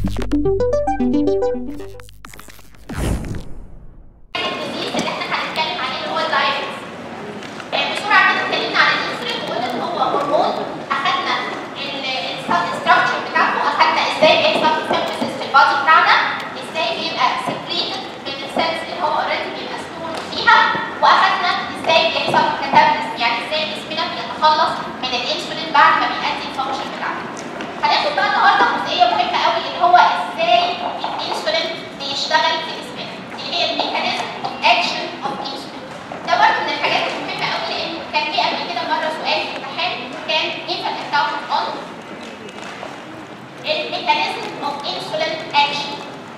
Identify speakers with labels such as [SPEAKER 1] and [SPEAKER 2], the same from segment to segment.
[SPEAKER 1] الديزيز اللي احنا هنتكلم عليه اللي هو الدايابيتس بسرعه كده اتكلمنا عن الانسولين وقلنا ان هو هرمون اخدنا الستراكشر بتاعته اخدنا ازاي بيحصل سينثيسيس في البادي بتاعنا ازاي بيبقى سكريتد من السيلز اللي هو اوريدي بيبقى ستور فيها واخدنا ازاي بيحصل كاتابوليزم يعني ازاي جسمنا بيتخلص من الانسولين بعد ما بيأدي الفانكشن بتاعته هناخد بقى النهارده جزئيه مهمه قوي اللي هو ازاي الانسولين بيشتغل في جسمنا اللي هي الميكانيزم اوف اكشن اوف انسولين ده برضه من الحاجات المهمه قوي لان كان في قبل كده مره سؤال في الامتحان كان give an account on الميكانيزم اوف انسولين اكشن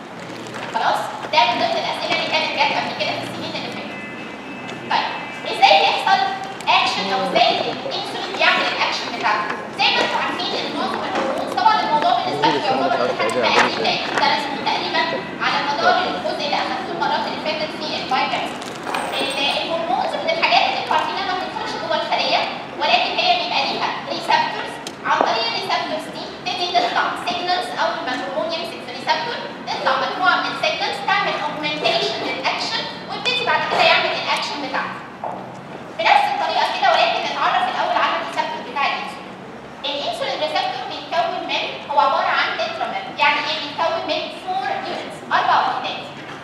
[SPEAKER 1] خلاص ده من ضمن الاسئله اللي كانت جت قبل كده في السنين اللي فاتت طيب ازاي بيحصل اكشن او ازاي الانسولين بيعمل الاكشن بتاعته زي ما انتم عارفين ان معظم الهرمونز طبعا الموضوع بالنسبه لكم يعتبر لحد ما قليل لان درسته تقريبا على مدار الجزء اللي اخذته المرات اللي فاتت في الفايبرز الهرمونز من الحاجات اللي انتم عارفينها ما بتدخلش جوه الخليه ولكن هي بيبقى ليها ريسبتورز عن طريق الريسبتورز دي تبتدي تطلع سيجنالز اول ما الهرمون يمسك في ريسبتور تطلع مجموعه من السيجنالز تعمل اوجمنتيشن للاكشن ويبتدي بعد كده يعمل الاكشن بتاعته بنفس الطريقه كده ولكن نتعرف الاول على الريسبتور بتاع الانسولين الانسولين ريسبتور بيتكون من هو عباره عن تترامر يعني ايه بيتكون من 4 يونتس اربع وحدات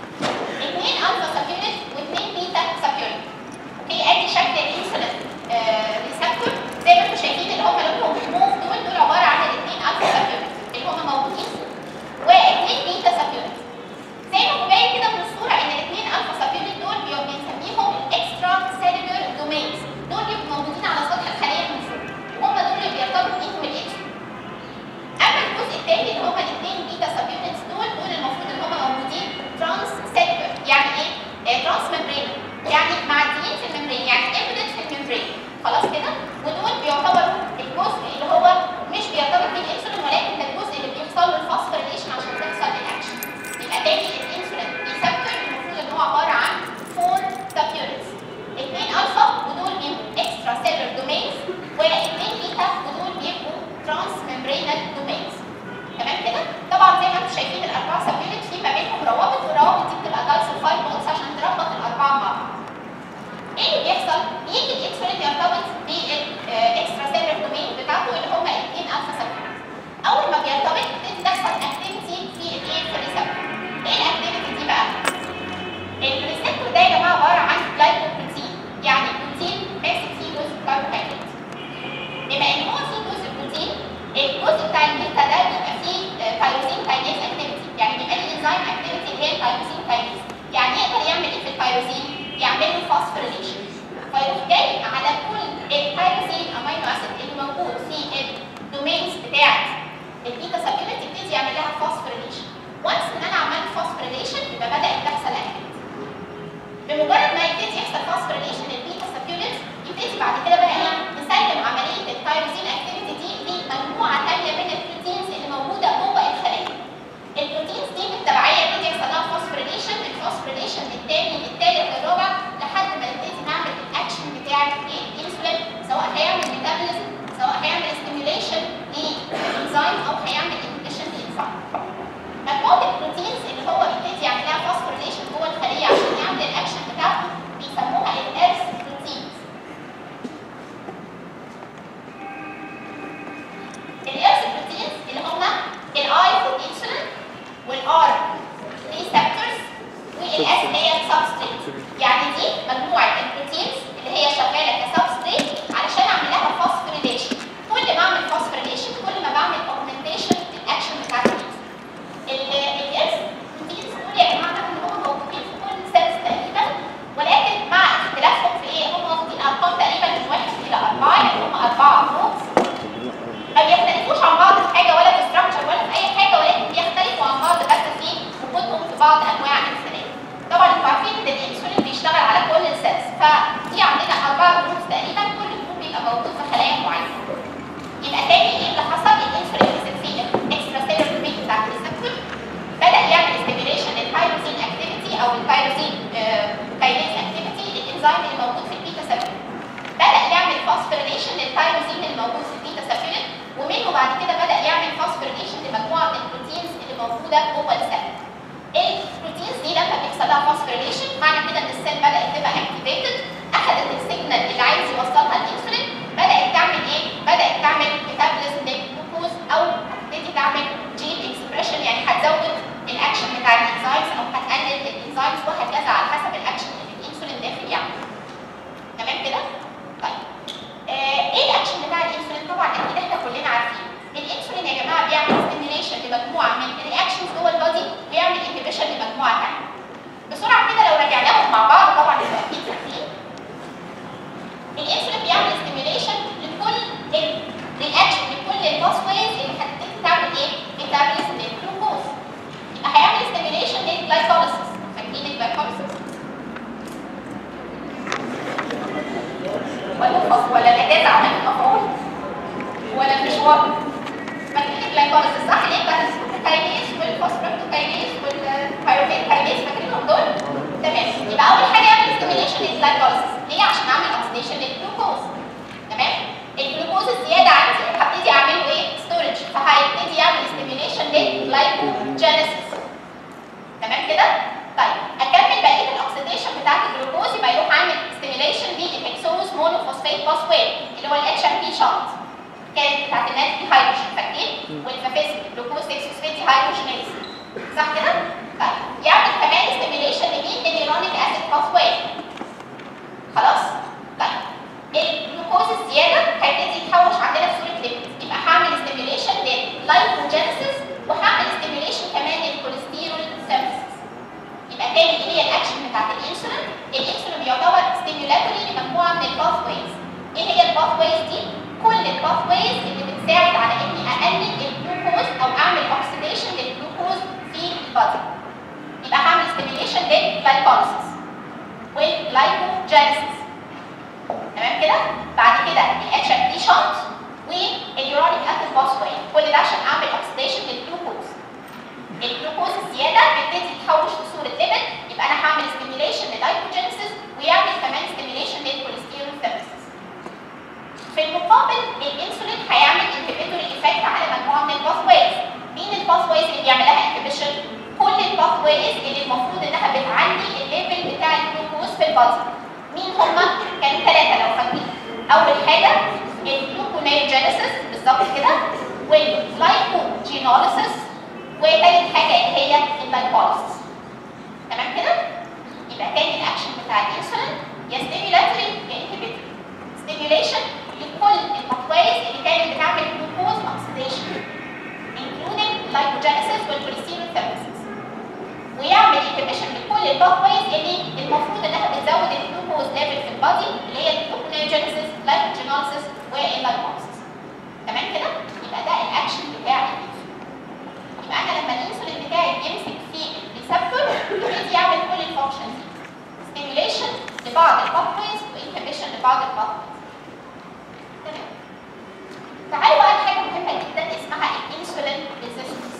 [SPEAKER 1] اثنين الفا سب يونت واثنين بيتا سب يونت اوكي ادي شكل الانسولين ريسبتور زي ما انتم شايفين اللي هم لونهم موف دول دول عباره عن الاثنين الفا سب يونت اللي هم موجودين واثنين بيتا سب يونت زي ما هو باين كده من الصوره ان الاثنين الفا سب يونت دول بيبقوا بنسميهم الاكسترا سيلولر دومينز دول بيبقوا موجودين على سطح الخليه من فوق وهم دول اللي بيرتبط بيهم الانسولين اما الجزء الثاني اللي هم الاثنين بيتا سب يونتس دول دول المفروض ان هم موجودين ترانس سيلولر يعني ايه؟ ترانس ممبرين يعني معديين في الممبرين يعني امبيدد في الممبرين خلاص كده ودول بيعتبروا الجزء اللي هو مش بيرتبط بيه الانسولين ولكن ده الجزء اللي بيحصل له الفوسفوريليشن عشان تحصل الاكشن يبقى تاني الانسولين ريسبتور المفروض ان هو عباره عن 4 سب يونتس اثنين الفا ودول بيبقوا اكسترا سيلولر دومينز واثنين بيتا ودول بيبقوا ترانس ممبرينال دومينز تمام كده طبعا زي ما انتم شايفين الاربعه سب يونت في ما بينهم روابط والروابط دي بتبقى دايسلفايد بونز عشان تربط الاربعه مع بعض ايه اللي بيحصل؟ يجي الانسولين يرتبط بالاكسترا سيلولر دومين بتاعته اللي هم الاثنين الفا سب يونت اول ما بيرتبط بتبتدي تحصل اكتيفيتي في الايه في الريسبتور ايه الاكتيفيتي دي بقى؟ الريسبتور ده يا جماعه عباره عن جلايكوبروتين يعني بروتين ماسك فيه جزء كربوهيدرات بما ان هو فيه جزء بروتين الجزء بتاع البيتا ده بيبقى فيه تايروسين كاينيز اكتيفيتي يعني بيبقى ليه انزيم اكتيفيتي اللي هي التايروسين كاينيز يعني يقدر يعمل ايه في التايروسين؟ يعمل له فوسفوريليشن فيروح جاي على كل التايروسين امينو اسيد اللي موجود في الدومينز بتاعت البيتا سب يونت يبتدي يعمل لها فوسفوريليشن وانس ان انا عملت فوسفوريليشن يبقى بدات تحصل اكتيفيتي بمجرد ما يبتدي يحصل فوسفوريليشن البيتا سب يونت يبتدي بعد كده بقى ايه نسلم عمليه التايروسين اكتيفيتي دي لمجموعه ثانيه من البروتينز اللي موجوده جوه الخليه البروتينز دي بالتبعيه يبتدي يحصل لها فوسفوريليشن الفوسفوريليشن للثاني للثالث للرابع لحد ما نبتدي نعمل الاكشن بتاع الايه الانسولين سواء هيعمل ميتابوليزم سواء هيعمل ستيميوليشن للانزيم او هيعمل انهبيشن للانزيم مجموعه البروتينز اللي هو بيبتدي يعمل لها فوسفوريليشن جوه الخليه عشان يعمل الاكشن بتاعته بيسموها الارث بروتينز لها فوسفوريليشن معنى كده ان السيل بدات تبقى اكتيفيتد اخذت السيجنال اللي عايز يوصلها الانسولين بدات تعمل ايه؟ بدات تعمل ميتابوليزم للجلوكوز او هتبتدي تعمل جين اكسبريشن يعني هتزود الاكشن بتاع الانزيمز او هتقلل الانزيمز وهكذا على حسب الاكشن اللي الانسولين داخل يعمله. تمام كده؟ طيب آه ايه الاكشن بتاع الانسولين؟ طبعا اكيد احنا كلنا عارفين الانسولين يا جماعه بيعمل ستيميوليشن لمجموعه من الرياكشنز جوه البادي ويعمل انهبيشن لمجموعه ثانيه. بسرعه كده لو رجعناهم مع بعض طبعا انتوا اكيد فاكرين الانسولين بيعمل ستيميوليشن لكل الرياكشن لكل الباسويز اللي هتبتدي تعمل ايه؟ ميتابوليزم للجلوكوز. يبقى هيعمل ستيميوليشن للجلايكوليسيس فاكرين الجلايكوليسيس؟ ولا فص ولا الاجازه عمل المفعول ولا المشوار فاكرين الجلايكوليسيس صح؟ اللي هي الكاينيز والفوسفوريبتوكاينيز والبيروفيت كاينيز فاكرينهم دول؟ تمام يبقى اول حاجه يعمل ستيميوليشن للجلايكوليسيس ليه؟ عشان اعمل اوكسيديشن للجلوكوز تمام؟ الجلوكوز الزياده عندي هبتدي اعمله ايه؟ ستورج فهيبتدي يعمل ستيميوليشن للجلايكوجينيسيس تمام كده؟ طيب اكمل بقيه الاكسيديشن بتاعت الجلوكوز يبقى يروح عامل ستيميوليشن للهكسوز مونوفوسفات باسوي اللي هو الاتش ام بي شنط كانت بتاعت النات دي هيدروجين فاكرين؟ والفافيسم جلوكوز 6 فوسفات هيدروجينيز صح كده؟ طيب يعمل كمان ستيميوليشن لمين؟ للنيرونيك اسيد باسوي خلاص؟ طيب الجلوكوز الزياده هيبتدي يتحوش عندنا في صوره ليبيد يبقى هعمل ستيميوليشن لللايكوجينيسيس وهعمل ستيميوليشن كمان للكوليسترول سينثيسيس يبقى تاني ايه هي الاكشن بتاعت الانسولين؟ الانسولين بيعتبر ستيميولاتوري لمجموعه من الباثويز ايه هي الباثويز دي؟ كل الباثويز اللي بتساعد على اني اقلل الجلوكوز او اعمل اوكسيديشن للجلوكوز في البادي يبقى هعمل ستيميوليشن للجلايكوليسيس والجلايكوجينيسيس تمام كده بعد كده الاتش ام بي شنط واليورونيك اسيد فوسفوريت كل ده عشان اعمل اوكسيديشن للجلوكوز الجلوكوز الزياده بيبتدي يتحوش في صوره ليبيد يبقى انا هعمل ستيميوليشن لللايكوجينيسيس ويعمل كمان ستيميوليشن للكوليسترول سينثيسيس في المقابل الانسولين هيعمل انهبيتوري ايفكت على مجموعه من الباثويز مين الباثويز اللي بيعمل لها انهبيشن كل الباثويز اللي المفروض انها بتعلي الليفل بتاع الجلوكوز في البادي مين هما كانوا ثلاثه لو فاكرين اول حاجه الجلوكونيوجينيسيس بالظبط كده والجلايكوجينوليسيس وثالث حاجه اللي هي اللايكوليسيس تمام كده يبقى تاني الاكشن بتاع الانسولين يا ستيميولاتوري يا انهبيتوري ستيميوليشن لكل الباثويز اللي كانت بتعمل جلوكوز اوكسيديشن including glycogenesis والكوليسترول سينثيسيس ويعمل انهبيشن لكل الباثويز اللي المفروض انها بتزود الجلوكوز ليفل في البادي اللي هي الجلوكونيوجينيسيس لايكوجينوليسيس واللايكوليسيس تمام كده يبقى ده الاكشن بتاع الانسولين يبقى انا لما الانسولين بتاعي بيمسك في الريسبتور يبتدي يعمل كل الفانكشنز دي ستيميوليشن لبعض الباثويز وانهبيشن لبعض الباثويز تمام تعالوا بقى لحاجه مهمه جدا اسمها الانسولين ريزيستنس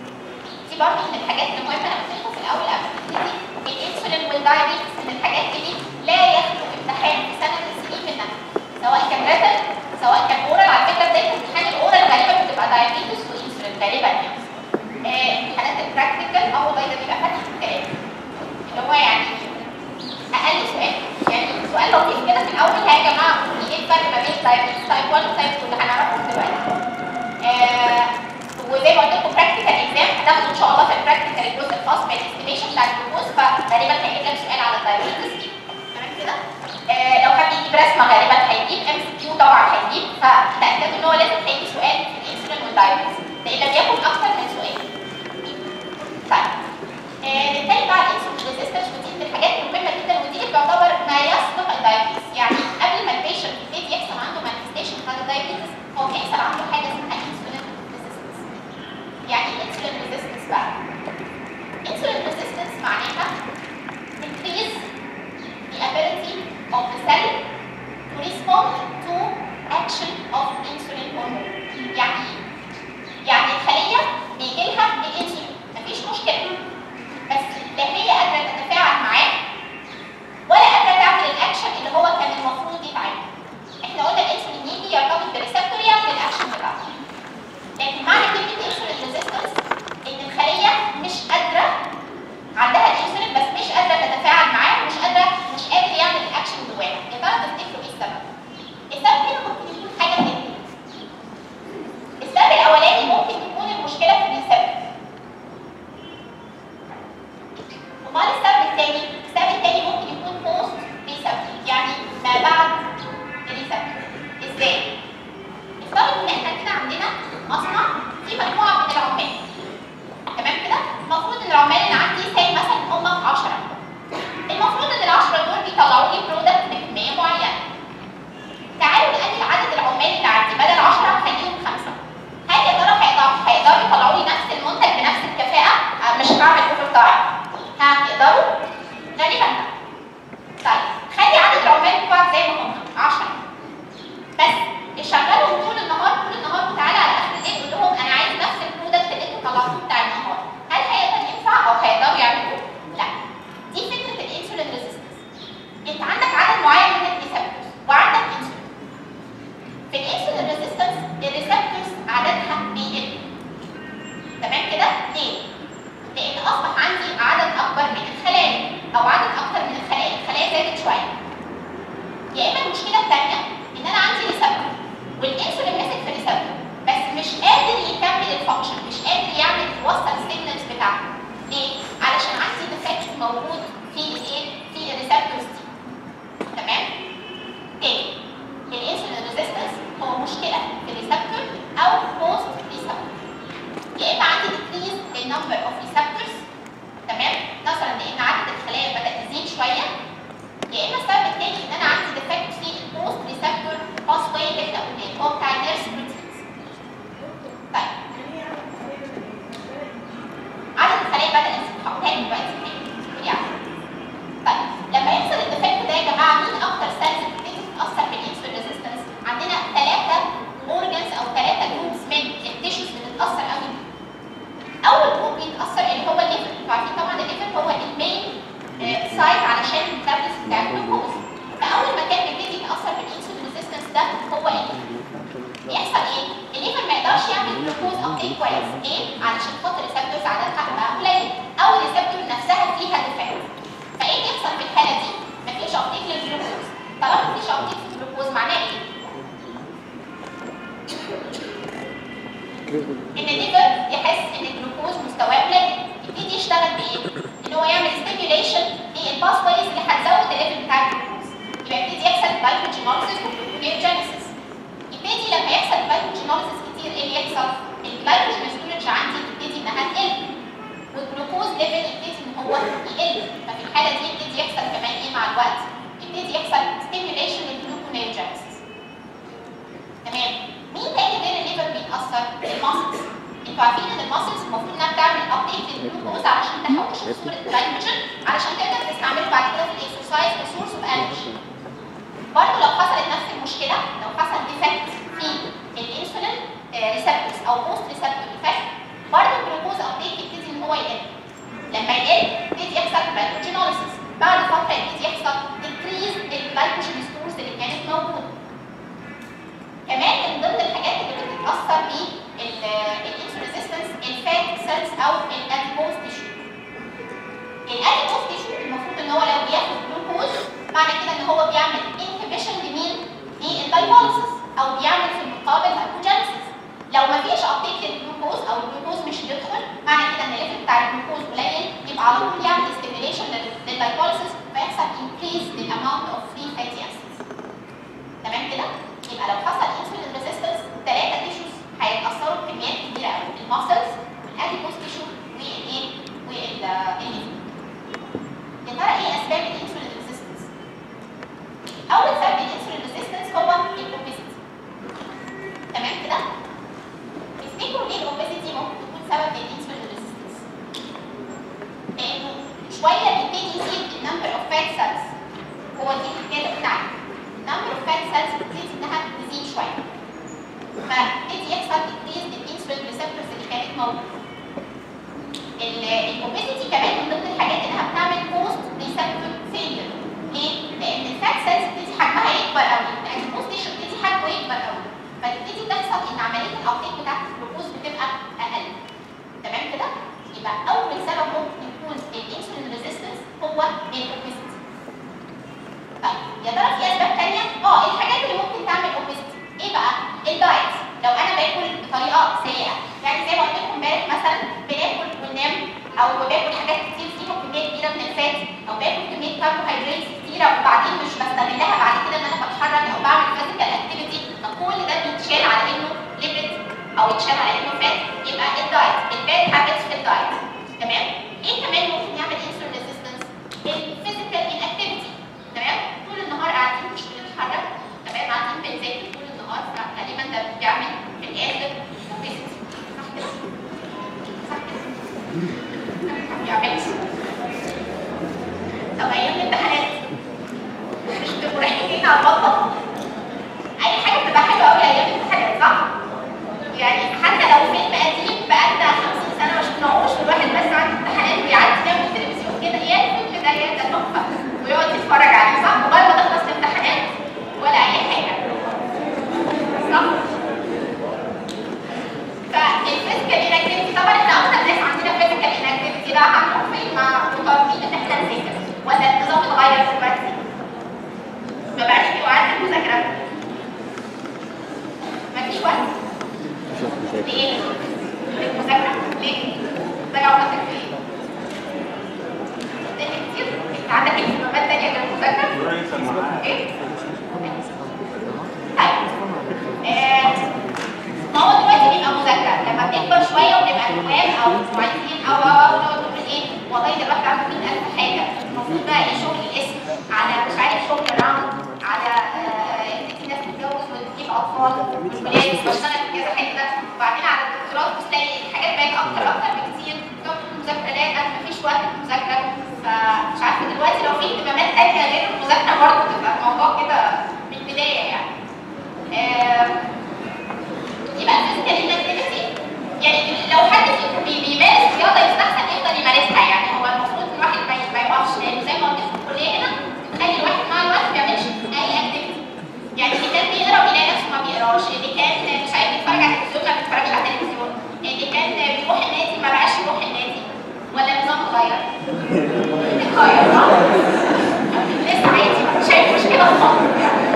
[SPEAKER 1] دي برضه من الحاجات المهمه انا قلت لكم في الاول قبل ما نبتدي الانسولين والدايابيتس من الحاجات اللي لا يخلو امتحان في سنه السنين منها سواء كان ريتن سواء كان اورال على فكره بدايه امتحان الاورال غالبا بتبقى دايابيتس وانسولين غالبا يعني آه، امتحانات البراكتيكال اه والله ده بيبقى فتح الكلام اللي هو يعني اقل سؤال يعني سؤال لطيف كده في الاول ها يا جماعه ايه الفرق ما بين دايابيتس تايب 1 وتايب 2 اللي هنعرفه دلوقتي آه، وزي ما قلت لكم براكتيكال اكزام هتاخدوا ان شاء الله في البراكتيكال الجزء الخاص بالاستيميشن بتاع الجلوكوز فغالبا هيجيب لك سؤال على الدايابيتس تمام كده آه، لو حد يجيب رسمه غالبا هيجيب ام سي كيو طبعا هيجيب فتاكدوا ان هو لازم هيجي سؤال في الانسولين والدايابيتس لان لم يكن اكثر من سؤال طيب آه، نتكلم بقى عن الانسولين ريزيستنس ودي من الحاجات المهمه جدا ودي تعتبر ما يسبق الدايابيتس يعني قبل ما البيشنت يبتدي يحصل عنده مانيفستيشن بتاع الدايابيتس هو بيحصل عنده حاجه اسمها انسولين ريزيستنس يعني ايه انسولين ريزيستنس بقى انسولين ريزيستنس معناها increase the ability of the cell to respond to action of insulin hormone يعني ايه؟ يعني الخليه بيجي لها الانسولين مفيش مشكله بس لا هي قادره تتفاعل معاه ولا قادره تعمل الاكشن اللي هو كان المفروض يتعمل احنا قلنا الانسولين يجي يرتبط بريسبتور يعمل الاكشن بتاعته لكن معنى كلمه انسولين ريزيستنس ان الخليه مش قادره عندها الانسولين بس مش قادره ايه كويس ايه علشان خاطر الريسبتورز عددها تبقى قليل او الريسبتور نفسها فيها ديفكت فايه اللي يحصل في الحاله دي مفيش ابتيك للجلوكوز طالما مفيش ابتيك في الجلوكوز معناه ايه ان الليفر يحس ان الجلوكوز مستواه قليل يبتدي يشتغل بايه ان هو يعمل ستيميوليشن للباس وايز اللي هتزود الليفل بتاع الجلوكوز يبقى يبتدي يحصل جلايكوجينوليسيس وجلوكوجينيسيس يبتدي لما يحصل جلايكوجينوليسيس كتير ايه اللي يحصل الجلايكوجين ستورج عندي تبتدي انها تقل والجلوكوز ليفل يبتدي ان هو يقل ففي الحاله دي يبتدي يحصل كمان ايه مع الوقت يبتدي يحصل ستيميوليشن للجلوكونيوجينيسيس تمام مين تاني غير الليفر بيتاثر الماسلز انتوا عارفين ان الماسلز المفروض انها بتعمل ابديت للجلوكوز علشان تحوشه لصوره جلايكوجين علشان تقدر تستعمله بعد كده في الاكسرسايز كسورس اوف انرجي برضه لو حصلت نفس المشكله لو حصل ديفكت في الانسولين ريسبتورز او بوست ريسبتور ديفكت برضه الجلوكوز ابديت يبتدي ان هو يقل لما يقل يبتدي يحصل جلايكوجينوليسيس بعد فتره يبتدي يحصل ديكريز الجلايكوجين ستورز اللي كانت موجوده كمان من ضمن الحاجات اللي بتتاثر بالانسولين ريزيستنس الفات سيلز او الاديبوز تيشو الاديبوز تيشو المفروض ان هو لو بياخد جلوكوز معنى كده ان هو بيعمل انهبيشن لمين؟ لللايبوليسيس او بيعمل في المقابل لايبوجينيسيس لو ما فيش ابتيك للجلوكوز او الجلوكوز مش بيدخل معنى كده ان الليفل بتاع الجلوكوز قليل يبقى على طول يعمل ستيميوليشن لللايبوليسيس فيحصل انكريز للاماونت اوف فري فاتي اسيدز تمام كده؟ يبقى لو حصل انسولين ريزيستنس ثلاثه تيشوز هيتاثروا بكميات كبيره قوي الماسلز والاديبوز تيشو والايه؟ والليفر يا ترى ايه اسباب الانسولين ريزيستنس؟ اول سبب الانسولين ريزيستنس هو الاوبيسيتي تمام كده؟ تفتكروا ليه الاوبيسيتي ممكن تكون سبب للانسولين ريزيستنس؟ لانه شويه بيبتدي يزيد النمبر اوف فات سيلز هو دي الحكايه بتاعتي النمبر اوف فات سيلز بتبتدي انها تزيد شويه فبتبتدي يحصل ديكريز للانسولين ريسبتورز اللي كانت موجوده الاوبيسيتي كمان من ضمن الحاجات انها بتعمل بوست ريسبتور فيلير ليه؟ لان الفات سيلز بتبتدي حجمها يكبر قوي لان البوست تيشو بتبتدي حجمه يكبر قوي فتبتدي تحصل ان عمليه الابتيك بتاعت الجلوكوز بتبقى اقل تمام كده؟ يبقى اول سبب ممكن يكون الانسولين ريزيستنس هو الاوبيسيتي طيب يا ترى في اسباب ثانيه؟ اه الحاجات اللي ممكن تعمل اوبيسيتي ايه بقى؟ الدايت لو انا باكل بطريقه سيئه يعني زي ما قلت لكم امبارح مثلا بناكل وننام او باكل حاجات كتير فيها كميه كبيره من الفات او باكل كميه كربوهيدرات كتيره وبعدين مش بستغلها بعد كده ان انا بتحرك او بعمل فيزيكال اكتيفيتي فكل ده بيتشال على انه ليبيد او يتشال على انه فات يبقى الدايت الباد هابتس في الدايت تمام؟ ايه كمان ممكن يعمل انسولين ريزيستنس؟ الفيزيكال انكتيفيتي تمام؟ طول النهار قاعدين مش بنتحرك تمام قاعدين بنذاكر طول النهار فغالبا ده بيعمل في الاخر obesity. صح كده؟ صح كده؟ ما بيعملش طب ايام الامتحانات مش بتبقوا رايحين على المطبخ اي حاجه بتبقى حلوه قوي ايام الامتحانات صح؟ يعني حتى لو فيلم قديم بقالنا 50 سنه ما شفناهوش والواحد بس عنده امتحانات بيعدي جنب التلفزيون كده يا الفيلم ده يا ده تحفه ويقعد يتفرج عليه صح؟ لغايه ما تخلص الامتحانات ولا اي حاجه صح؟ فالفيزيكال انكتيفيتي طبعا احنا اكتر ناس عندنا فيزيكال انكتيفيتي بقى هنروح فين مع مطالبين ان احنا نذاكر ولا النظام اتغير دلوقتي؟ ما بقاش في وقت المذاكره مفيش وقت ليه؟ للمذاكره ليه؟ ضيع وقتك في ايه؟ ده كتير انت عندك اهتمامات تانية غير المذاكره؟ ايه؟ طيب آه، ما هو دلوقتي بيبقى مذاكره لما بنكبر شويه وبنبقى نواب او معيدين او او او نقعد نقول ايه والله ده الواحد عنده 100000 حاجه المفروض بقى ايه شغل الاسم على مش عارف شغل راوند على آه، ان في ناس تتجوز وتجيب اطفال والولاد واشتغل في كذا حته وبعدين على الدكتوراه تبص تلاقي الحاجات بقت اكتر اكتر بكتير تقعد تقول مذاكره لا انا مفيش وقت للمذاكره فمش عارفه دلوقتي لو في اهتمامات تانيه غير المذاكره برضه تبقى الموضوع كده من البدايه يعني آه، يبقى الفيزيكال انكتيفيتي يعني لو حد فيكم بي- بيمارس رياضه يستحسن يفضل يمارسها يعني هو المفروض ان الواحد ما ما يقفش لان زي ما قلت في الكليه هنا بتخلي الواحد مع الوقت ما بيعملش اي اكتيفيتي يعني اللي كان بيقرا بيلاقي نفسه ما بيقراش اللي كان مش عارف يتفرج على التلفزيون ما بيتفرجش على التلفزيون اللي ولا النظام اتغير؟ اتغير صح؟ لسه عادي مش شايف مشكله خالص يعني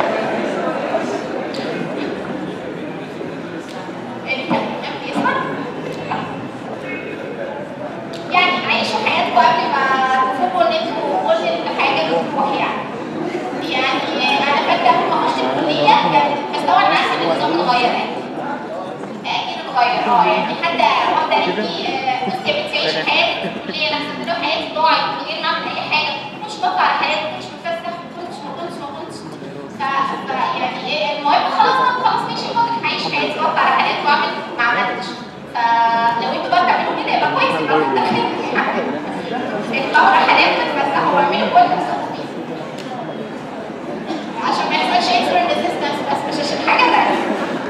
[SPEAKER 1] اللي كان كان بيسمع يعني عيشوا حياتكم قبل ما تفوقوا ان انتوا كل حاجه بتروح يعني يعني انا فاكره لما خشيت الكليه كانت بس طبعا انا عارفه ان النظام اتغير يعني اكيد اتغير اه يعني حتى واحده قالت لي آه، بصي يا بنتي عيشي حياتك في الكليه نفس كده حياتي ضاعت من غير ما اعمل اي حاجه ما كنتش بطلع على حياتي ما كنتش بتفسح ما كنتش ما كنتش ما كنتش ف ف يعني إيه، المهم خلاص انا خلاص ماشي خلاص هعيش حياتي واطلع على حياتي واعمل ما عملتش فلو انتوا بقى بتعملوا كده يبقى كويس يبقى كتر خيركم اطلعوا رحلات وتتفسحوا واعملوا كل اللي تسووا عشان ما يحصلش انسولين ريزيستنس بس مش عشان حاجه ثانيه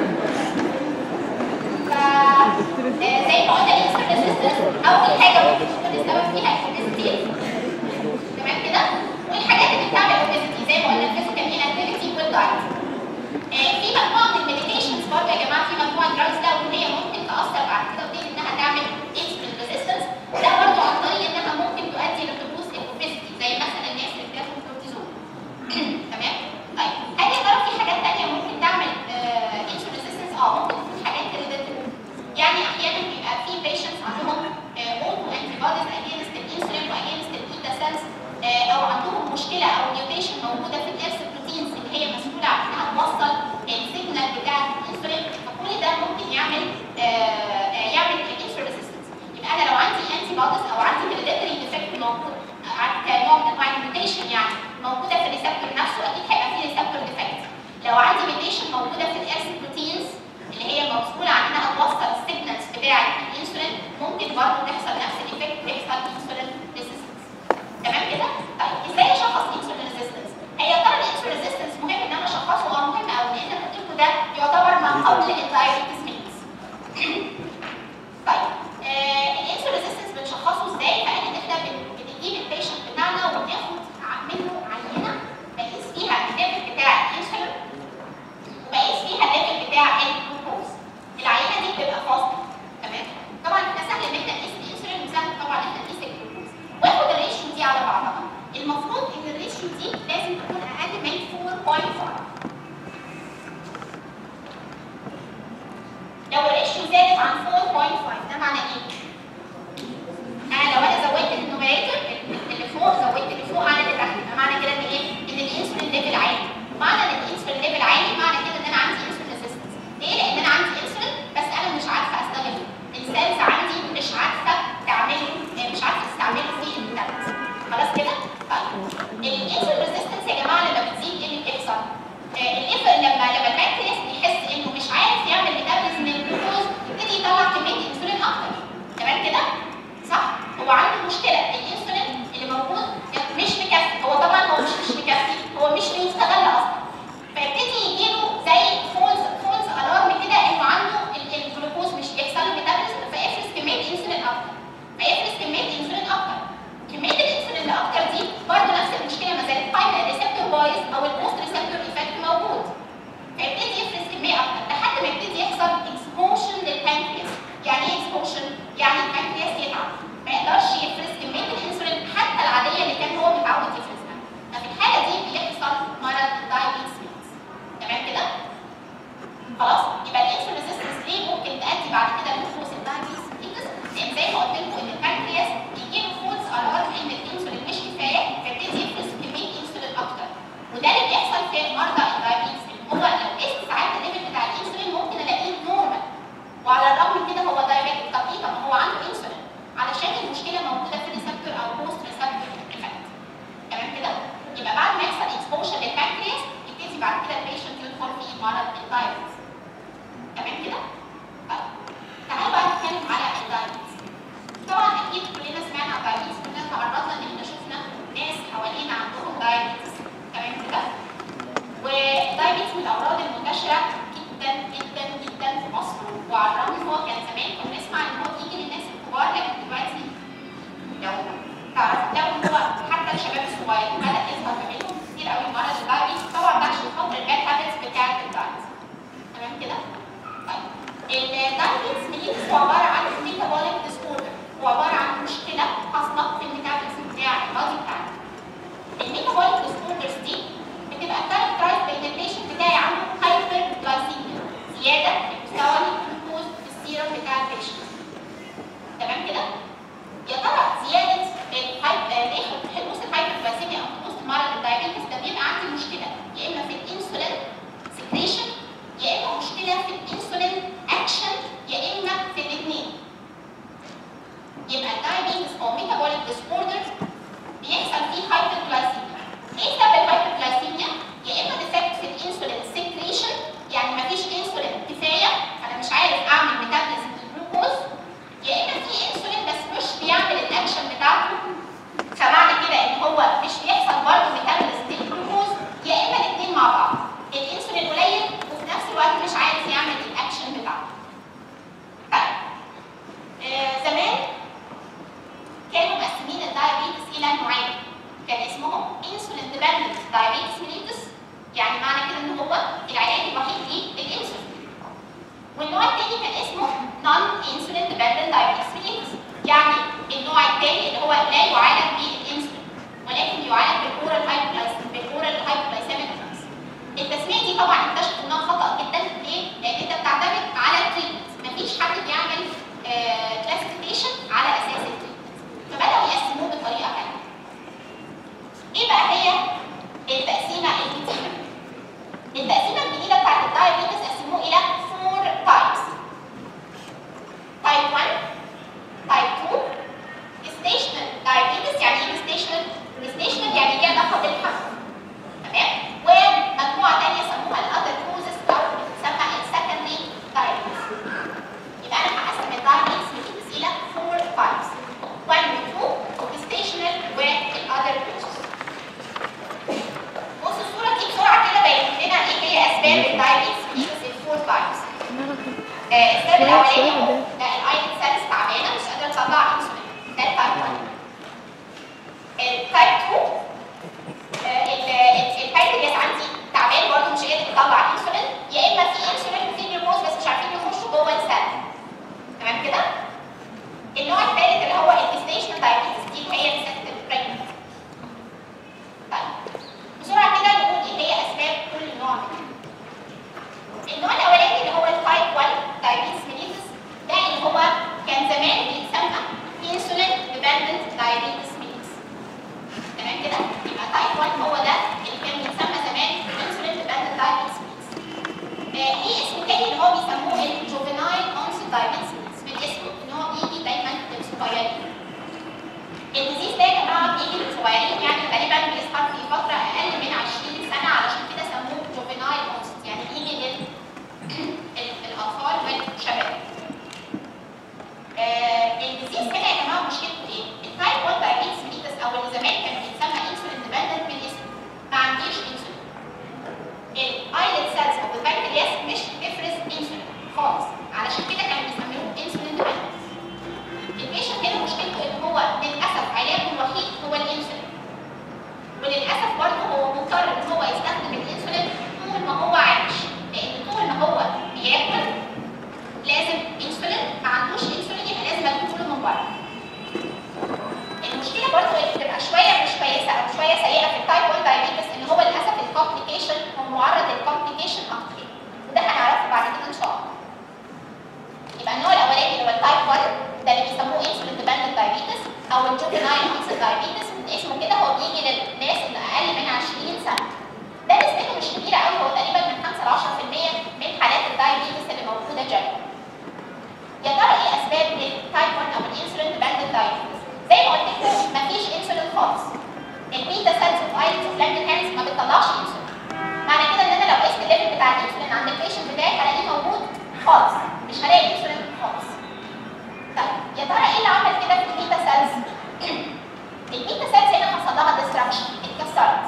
[SPEAKER 1] ف آه، زي ما قلنا الانسولين ريزيستنس اول حاجه ممكن تكون السبب فيها الاوبيزيتي تمام كده والحاجات اللي بتعمل اوبيزيتي زي ما قلنا الفيزيكال انكتيفيتي والدايت آه، في مجموعه من الميديكيشنز برضه يا جماعه في مجموعه دراجز ده وان هي ممكن تاثر بعد كده وتبتدي انها تعمل انسولين ريزيستنس ده برضه عن طريق انها ممكن تؤدي لحدوث الاوبيزيتي زي مثلا الناس اللي بتاخد كورتيزون تمام طيب هل يا ترى في حاجات تانية ممكن تعمل انسولين ريزيستنس اه ممكن تكون حاجات هيريديتري يعني احيانا بيبقى في بيشنتس عندهم اوتو انتي بوديز اجينست الانسولين واجينست البيتا سيلز او عندهم مشكله او ميوتيشن موجوده في الارث بروتينز اللي هي مسؤوله عن انها توصل السيجنال بتاع الانسولين فكل ده ممكن يعمل آه، آه، يعمل الانسولين ريزيستنس يبقى انا لو عندي انتي بوديز او عندي هيريديتري ديفكت موجود ع- كنوع من انواع الميوتيشن يعني موجوده في الريسبتور نفسه اكيد هيبقى في ريسبتور ديفكت لو عندي ميوتيشن موجوده في الارث بروتينز اللي هي مسؤوله عن انها توصل السيجنالز بتاعه الانسولين ممكن برضه تحصل نفس الايفكت ويحصل انسولين ريزيستنس تمام كده؟ طيب ازاي اشخص انسولين ريزيستنس؟ هي يا ترى الانسولين ريزيستنس مهم ان انا اشخصه اه مهم قوي لان انا قلت لكم ده يعتبر ما قبل الدايابيتس ميلز طيب آه الانسولين ريزيستنس بنشخصه ازاي؟ فقال ان احنا بن- بنجيب البيشنت بتاعنا وبناخد ع- منه عينه بقيس فيها الليفل بتاع الانسولين وبقيس فيها الليفل بتاع الجلوكوز العينه دي بتبقى فاصله تمام طبعا احنا سهل ان احنا نقيس الانسولين وسهل طبعا ان احنا نقيس الجلوكوز واخد الريشيو دي على بعضها المفروض ان الريشيو دي لازم تكون اقل من 4.5 لو الريشيو زادت عن 4.5 ده معناه ايه؟ انا لو انا زودت النوميريتور اللي فوق زودت اللي فوق على اللي تحت يبقى معنى كده ان ايه؟ ان الانسولين ليفل عالي معنى ان الانسولين ليفل عالي معنى كده ان انا عندي انسولين ريزيستنس ليه؟ لان انا عندي انسولين بس انا مش عارفه استغله السيلز عندي مش عارفه تعمله مش عارفه تستعمله في الميتابوليزم خلاص كده؟ طيب الانسولين ريزيستنس يا جماعه لما بتزيد ايه اللي بيحصل؟ آه، الليفل لما لما البنكرياس بيحس انه مش عارف يعمل ميتابوليزم للجلوكوز يبتدي يطلع كميه انسولين اكتر تمام كده؟ صح؟ هو عنده مشكله الانسولين اللي موجود مش مكفي هو طبعا هو مش مش مكفي هو مش بيستغل اصلا فيبتدي يجيله زي فولز فولز الارم كده انه عنده ال- الجلوكوز مش بيحصل له ميتابوليزم فيفرز كميه انسولين اكتر فيفرز كميه انسولين اكتر كميه الانسولين اللي اكتر دي برضه نفس المشكله ما زالت قايمه الريسبتور بايظ او البوست ريسبتور ايفكت موجود فيبتدي يفرز كميه اكتر لحد ما يبتدي يحصل اكسبوشن للبانكرياس يعني ايه اكسبوشن؟ يعني البانكرياس يتعب ما يقدرش يفرز كميه الانسولين حتى العاديه اللي كان هو متعود يفرزها ففي الحاله دي بيحصل مرض الدايابيتس ميلز تمام كده؟ خلاص يبقى الانسولين ريزيستنس ليه ممكن تؤدي بعد كده لحدوث الدايابيتس ميلز لان زي ما قلت لكم ان البانكرياس بيجي له فولز الارم ان الانسولين مش كفايه فيبتدي يفرز كميه انسولين اكتر وده اللي بيحصل في مرضى الدايابيتس هو لو قست ساعات الليفل بتاع الانسولين ممكن الاقيه نورمال وعلى الرغم من كده هو دايابيتك طب ايه طب ما هو عنده انسولين علشان المشكله موجوده في الريسبتور او بوست ريسبتور ايفكت تمام كده يبقى بعد ما يحصل اكسبوجر للبانكرياس يبتدي بعد كده البيشنت يدخل في مرض الدايابيتس تمام كده طيب تعالوا بقى نتكلم على الدايابيتس طبعا اكيد كلنا سمعنا عن الدايابيتس كلنا تعرضنا ان احنا شفنا ناس حوالينا عندهم دايابيتس تمام كده والدايابيتس من الامراض المنتشره جدا جدا جدا في مصر وعلى الرغم ان هو كان زمان كنا نسمع ان هو بيجي للناس الكبار لكن دلوقتي لو تعرفوا تلاقوا ان هو حتى الشباب الصغير بدا يظهر ما بينهم كتير قوي مرض الدايابيتس طبعا ده عشان خاطر الباد هابتس بتاعت الدايت تمام كده؟ طيب الدايابيتس ميليتس هو عباره عن ميتابوليك ديس اوردر هو عباره عن مشكله النوع الثاني كان اسمه non insulin dependent diabetes mellitus يعني النوع الثاني اللي هو لا يعالج بالانسولين ولكن يعالج بالاورال هايبوغلايسيميك بالاورال هايبوغلايسيميك دراجز التسميه دي طبعا اكتشفوا انها خطا جدا ليه؟ لان انت بتعتمد على التريتمنت مفيش حد بيعمل كلاسيفيكيشن على اساس التريتمنت فبداوا يقسموه بطريقه ثانيه ايه بقى هي التقسيمه الجديده؟ التقسيمه الجديده بتاعت الدايابيتس قسموه الى فور تايبس تايب 1 تايب 2 ستيشنال دايابيتس يعني ايه ستيشنال؟ ستيشنال يعني ليها علاقه بالحمل تمام؟ ومجموعه ثانيه سموها الاذر كوزز او بتسمى السكندري دايابيتس يبقى انا هقسم الدايابيتس من الى فور تايبس 1 و 2 ستيشنال والاذر كوزز بص الصورة دي بسرعة كده بينت لنا ايه هي أسباب الدايابيتس ميليتس الفور تايبس. السبب الأولاني هو ده الأيرون سيلز تعبانة مش قادرة تطلع أنسولين ده التايب 1. التايب 2 البنكرياس عندي تعبان برضه مش قادر يطلع أنسولين يا إما في أنسولين وفي جلوكوز بس مش عارفين يخشوا جوه السيل. تمام كده؟ النوع الثالث اللي هو الجستيشنال دايابيتس دي اللي هي الست البريجننت. طيب بسرعه كده نقول ايه هي اسباب كل نوع منهم. النوع الاولاني اللي هو التايب 1 دايابيتس ميليتس ده اللي هو كان زمان بيتسمى انسولين ديبندنت دايابيتس ميليتس. تمام كده؟ يبقى تايب 1 هو ده اللي كان بيتسمى زمان انسولين ديبندنت دايابيتس ميليتس. ليه اسم تاني اللي هو بيسموه الجوفينايل اونست دايابيتس ميليتس من اسمه ان هو بيجي دايما للصغيرين. الديزيز ده يا جماعه بيجي للصغيرين يعني غالبا بيظهر في فتره اقل من 20 سنه علشان كده سموه جوفينايل اونست يعني بيجي لل ال- الاطفال والشباب. آه الديزيز هنا يا جماعه مشكلته ايه؟ التايب 1 دايابيتس ميليتس او اللي زمان كان بيتسمى انسولين ديبندنت من اسمه ما عنديش انسولين. الايلت سيلز او البنكرياس مش بتفرز انسولين خالص علشان كده كانوا بيسموه انسولين ديبندنت. البيشنت هنا مشكلته ان هو للاسف علاجه الوحيد هو الانسولين وللاسف برضه هو مضطر ان هو يستخدم الانسولين طول ما هو عايش لان طول ما هو بياكل لازم انسولين ما عندوش انسولين يبقى لازم اجيبه له من بره المشكله برضه اللي بتبقى شويه مش كويسه او شويه سيئه في التايب 1 دايابيتس ان هو للاسف الكومبليكيشن هو معرض للكومبليكيشن اكتر وده هنعرفه بعد كده ان شاء الله يبقى النوع الاولاني اللي هو التايب 1 ده اللي بيسموه انسولين ديبندنت دايابيتس او الجوفينايل اونست دايابيتس من اسمه كده هو بيجي للناس اللي اقل من 20 سنه ده نسبته مش كبيره قوي هو تقريبا من 5 ل 10% من حالات الدايابيتس اللي موجوده جنبه يا ترى ايه اسباب التايب 1 او الانسولين ديبندنت دايابيتس زي ما قلت لكم مفيش انسولين خالص البيتا سيلز اوف ايلتس اوف لانجرهانز ما بتطلعش انسولين معنى كده ان انا لو قست الليفل بتاع الانسولين عند البيشنت بتاعي هلاقيه موجود خالص مش هلاقي انسولين خالص طيب يا ترى ايه اللي عمل كده في البيتا سيلز البيتا سيلز هنا حصل لها ديستراكشن اتكسرت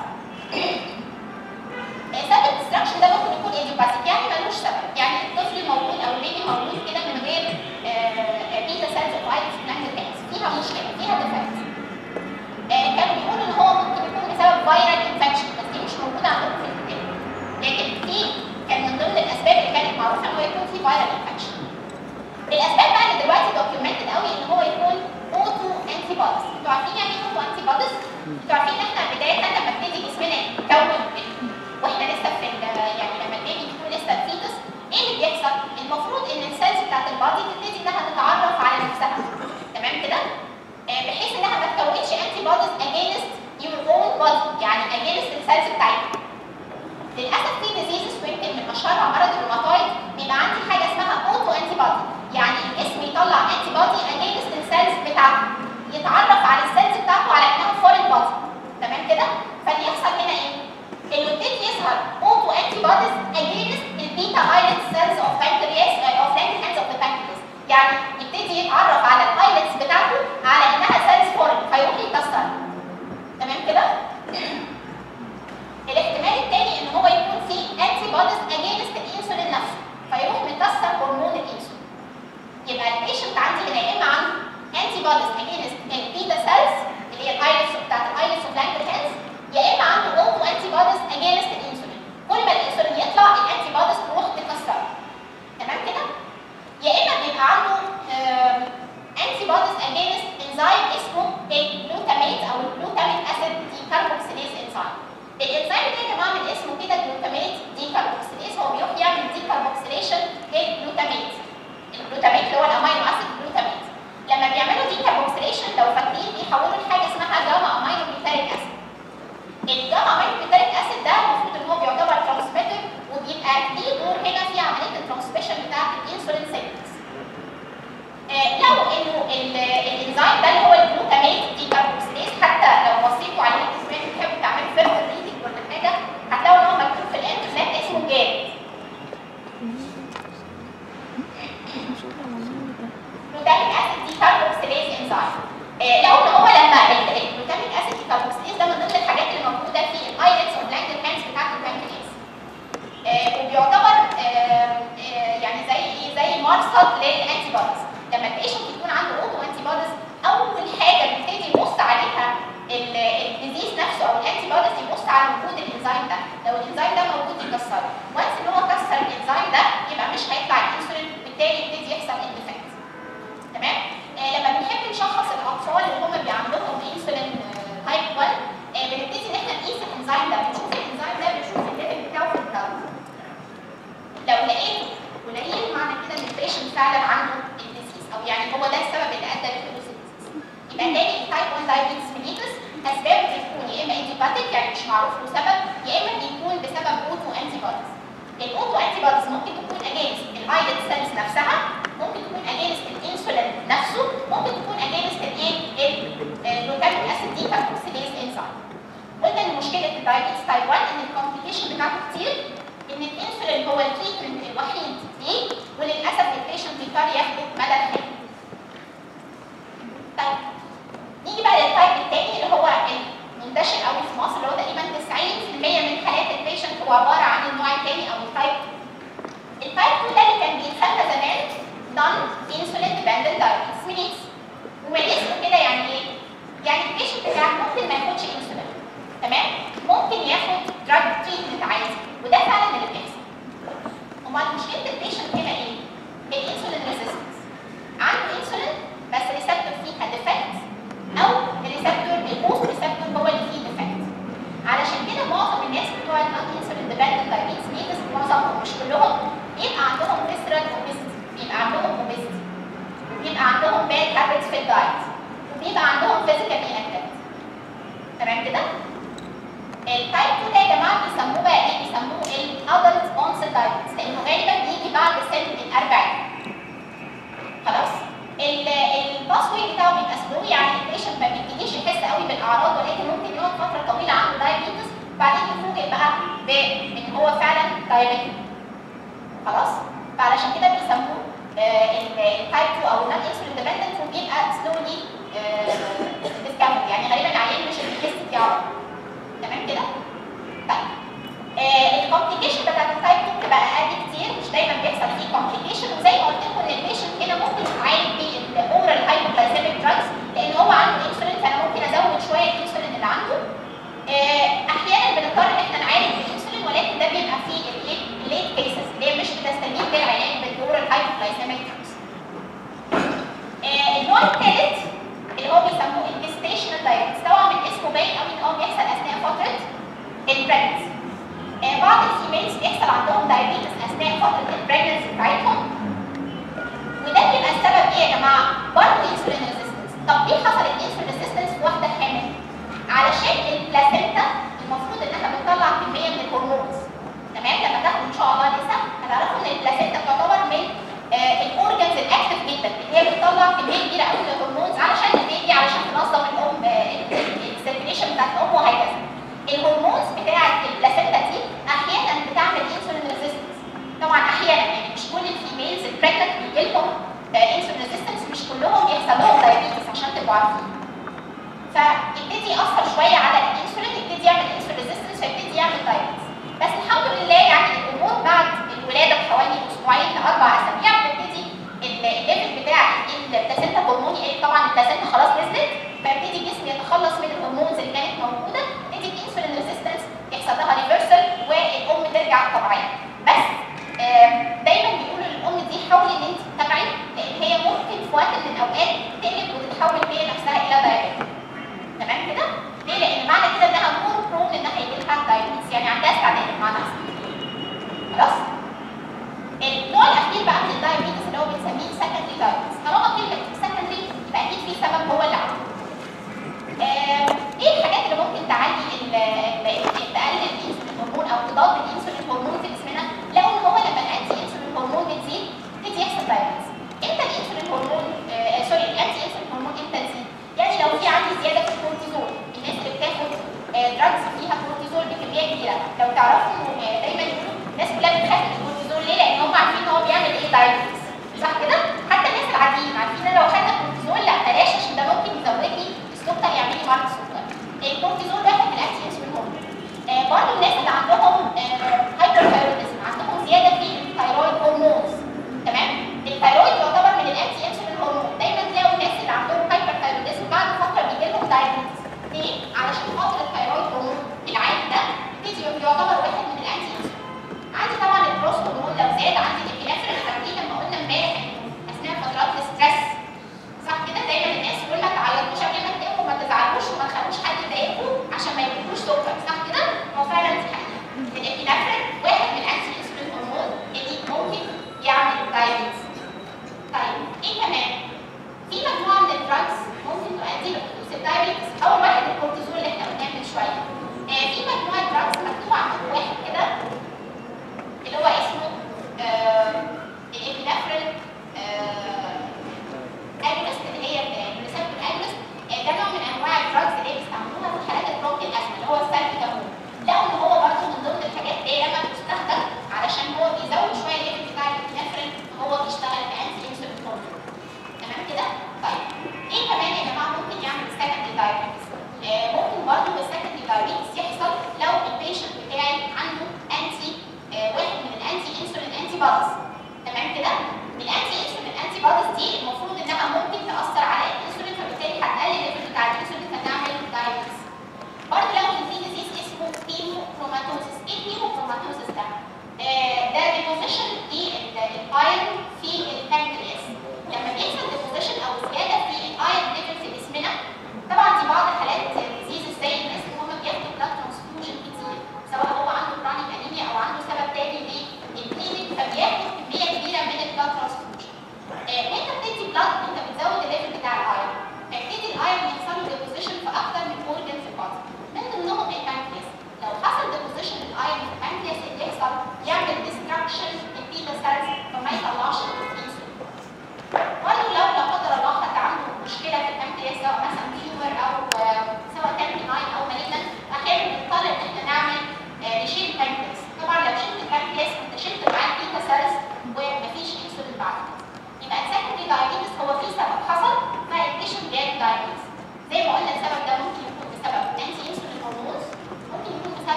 [SPEAKER 1] سبب الديستراكشن ده ممكن يكون ايديوباثيك يعني ملوش سبب يعني الطفل موجود او البيبي موجود كده من غير بيتا سيلز اوف ايلتس بلانجرهانز فيها مشكله فيها ديفكت كانوا بيقولوا ان هو ممكن يكون بسبب فيرال انفكشن بس دي مش موجوده عندهم في الكتاب لكن في كان من ضمن الاسباب اللي كانت معروفه ان هو يكون في فيرال انفكشن الاسباب بقى اللي دلوقتي دوكيومنتد قوي ان هو يكون اوتو انتي بوديز انتوا عارفين يعني ايه اوتو انتي بوديز انتوا عارفين ان احنا بدايه لما ابتدي جسمنا يتكون واحنا لسه في ال- يعني لما البيبي بيكون لسه فيتس ايه اللي بيحصل المفروض ان السيلز بتاعت البادي تبتدي انها تتعرف على نفسها تمام كده آه، بحيث انها ما تكونش انتي بوديز اجينست يور اون بودي يعني اجينست السيلز بتاعتها للاسف في ديزيزز ويمكن من اشهرها مرض الروماتويد بيبقى عندي حاجه اسمها اوتو انتي بودي يعني الجسم يطلع انتي بودي اجينست السيلز بتاعته يتعرف على السيلز بتاعته على انها فورين بودي تمام كده فاللي يحصل هنا ايه انه يبتدي يظهر اوتو انتي بوديز اجينست البيتا ايلت سيلز اوف بانكرياس اوف لانجرهانز اوف ذا بانكرياس يعني يبتدي يتعرف على الايلتس بتاعته على انها سيلز فورين فيروح يكسر تمام كده الاحتمال الثاني ان هو يكون في انتي بوديز اجينست الانسولين نفسه فيروح مكسر هرمون الانسولين يبقى البيشنت عندي هنا يا اما عنده انتي بوديز اجينست البيتا سيلز اللي هي الايلتس بتاعت الايلتس اوف لانجرهانز يا اما عنده اوتو انتي بوديز اجينست الانسولين كل ما الانسولين يطلع الانتي بوديز تروح تكسر انسولين سيجنالز لو انه ال- الانزيم ده اللي هو الجلوتاميت دي كاربوكسيليز حتى لو بصيتوا عليه اسمه بتحبوا تعملوا فيرتر ريدنج ولا حاجه هتلاقوا ان هو مكتوب في الاند فلات اسمه جاد جلوتاميك اسيد دي كاربوكسيليز انزيم آه، لو ان هو لما ال- الجلوتاميك اسيد دي كاربوكسيليز ده من ضمن الحاجات اللي موجوده في الايلتس اوف لانجل هانز بتاعت البنكرياس آه، وبيعتبر آه، آه، يعني زي ايه زي مرصد للانتي بوديز لما البيشنت يكون عنده اوتو انتي بوديز اول حاجه بيبتدي يبص عليها الديزيز نفسه او الانتي بوديز يبص على وجود الانزيم ده لو الانزيم ده موجود يكسره وانس ان هو كسر الانزيم ده يبقى مش هيطلع الانسولين بالتالي يبتدي يحصل اندفاكت تمام آه لما بنحب نشخص الاطفال اللي هم بيعمل لهم انسولين تايب 1 آه بنبتدي ان احنا نقيس الانزيم ده بنشوف الانزيم ده بنشوف الليفل بتاعه في الدم لو لقيته قليل معنى كده ان البيشنت فعلا عنده الديزيز او يعني هو ده السبب اللي ادى لحدوث الديزيز يبقى تاني التايب 1 دايابيتس ميليتس اسبابه بتكون يا اما ايديوباتيك يعني مش معروف له سبب يا اما بيكون بسبب اوتو انتي بوديز الاوتو انتي بوديز ممكن تكون اجينست الايلت سيلز نفسها ممكن تكون اجينست الانسولين نفسه ممكن تكون اجينست الايه الجلوتاميك اسيد دي كاربوكسيليز انزيم قلنا ان مشكله الدايابيتس تايب 1 ان الكومبليكيشن بتاعته كتير ان الانسولين هو التريتمنت الوحيد ليه وللاسف البيشنت بيضطر ياخده مدى الحياه. طيب نيجي بقى للتايب الثاني اللي هو المنتشر قوي في مصر اللي هو تقريبا 90% من حالات البيشنت هو عباره عن النوع الثاني او التايب 2. التايب 2 ده اللي كان بيتسمى زمان نون انسولين ديبندنت دايابيتس ميليتس ومن اسمه كده يعني ايه؟ يعني البيشنت بتاعك ممكن ما ياخدش انسولين تمام؟ ممكن ياخد دراج تريتمنت عادي وده فعلا اللي بيحصل. امال مشكله البيشنت هنا ايه؟ الانسولين ريزيستنس. عنده انسولين بس ريسبتور فيها ديفكت او الريسبتور البوست ريسبتور هو اللي فيه ديفكت. علشان كده معظم الناس بتوع النون انسولين ديبندنت دايابيتس ميليتس معظمهم مش كلهم بيبقى عندهم فيسرال اوبيستي بيبقى عندهم اوبيستي بيبقى عندهم باد هابتس في الدايت وبيبقى عندهم فيزيكال انكتيفيتي تمام كده؟ التايب 2 ده يا جماعه بيسموه بقى ايه؟ بيسموه الادلت اونست دايبيتس لانه غالبا بيجي بعد سن ال 40 خلاص؟ الباسوي بتاعه بيبقى سلو يعني البيشنت ما بيبتديش يحس قوي بالاعراض ولكن ممكن يقعد فتره طويله عنده دايبيتس وبعدين يفوجئ بقى بان هو فعلا دايبيتك خلاص؟ فعلشان كده بيسموه التايب 2 او النون انسولين ديبندنت وبيبقى سلولي ديسكفرد يعني غالبا العيان مش بيحس بيعرف تمام كده؟ طيب آه الكومبليكيشن بتاعت التايب 2 بتبقى اقل كتير مش دايما بيحصل فيه كومبليكيشن وزي ما قلت لكم ان البيشنت هنا ممكن يتعالج بالاورال هايبوغلايسيميك دراجز لان هو عنده انسولين فانا ممكن ازود شويه الانسولين اللي عنده آه احيانا بنضطر ان احنا نعالج بالانسولين ولكن ده بيبقى فيه الايه الليت كيسز اللي هي مش بتستجيب للعلاج بالاورال هايبوغلايسيميك دراجز آه النوع الثالث اللي هو بيسموه الجستيشنال دايابيتس طبعا من اسمه باين قوي ان هو بيحصل اثناء فتره البريجنسي آه بعض الفيميلز بيحصل عندهم دايابيتس اثناء فتره البريجنسي بتاعتهم وده بيبقى السبب ايه يا جماعه؟ برضه انسولين ريزيستنس طب ليه حصل الانسولين ريزيستنس في واحده حامل؟ علشان البلاسينتا المفروض انها بتطلع كميه من الهرمونز تمام لما تاخدوا ان شاء الله لسه هتعرفوا ان البلاسينتا تعتبر من آه الاورجنز الاكتف جدا اللي هي بتطلع كميه كبيره قوي من الهرمونز علشان البيبي علشان تنظم الام السيركيليشن بتاعت الام وهكذا الهرمونز بتاعت البلاسينتا دي احيانا بتعمل انسولين ريزيستنس طبعا احيانا يعني مش كل الفيميلز البريجننت بيجي لهم انسولين ريزيستنس مش كلهم بيحصل لهم دايابيتس عشان تبقوا عارفين فيبتدي ياثر شويه على الانسولين يبتدي يعمل انسولين ريزيستنس فيبتدي يعمل دايابيتس بس الحمد لله يعني الامور بعد الولاده بحوالي اسبوعين لاربع اسابيع بتبتدي الليفل بتاع البلاسينتا هرموني ايه طبعا البلاسينتا خلاص نزلت فيبتدي الجسم يتخلص من الهرمونز اللي كانت موجوده تبتدي الانسولين ريزيستنس يحصل لها ريفرسال والام ترجع طبيعيه بس دايما بيقولوا للام دي حاولي ان انت تتابعي لان هي ممكن في وقت من الاوقات تقلب وتتحول هي نفسها الى دايابيتس تمام كده؟ ليه؟ لان معنى كده انها مور برون انها يجي لها دايابيتس يعني عندها استعداد بمعنى اصح خلاص؟ النوع الاخير بقى من الدايابيتس اللي هو بنسميه سكندري دايابيتس طالما كلمه سكندري يبقى اكيد في سبب هو اللي عنده ايه الحاجات اللي ممكن تعلي تقلل الانسولين هرمون او تضاد الانسولين هرمون في جسمنا؟ لقوا ان هو لما الانتي انسولين هرمون بتزيد يبتدي يحصل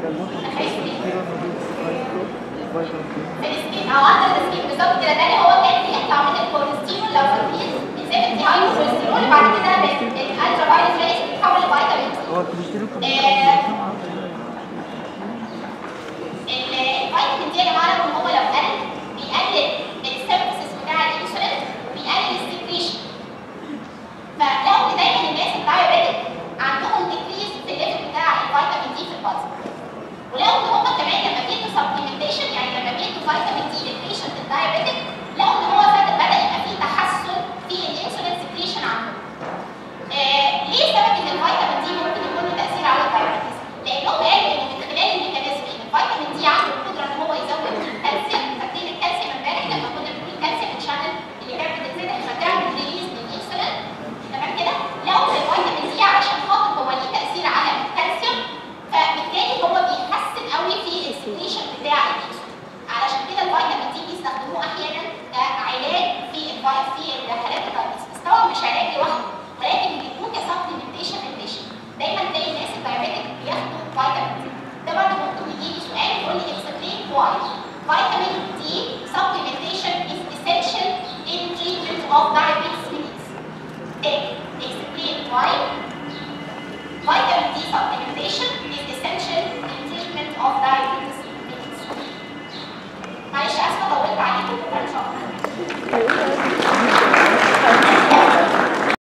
[SPEAKER 1] في السكين او عدد السكين بالظبط كده ده اللي هو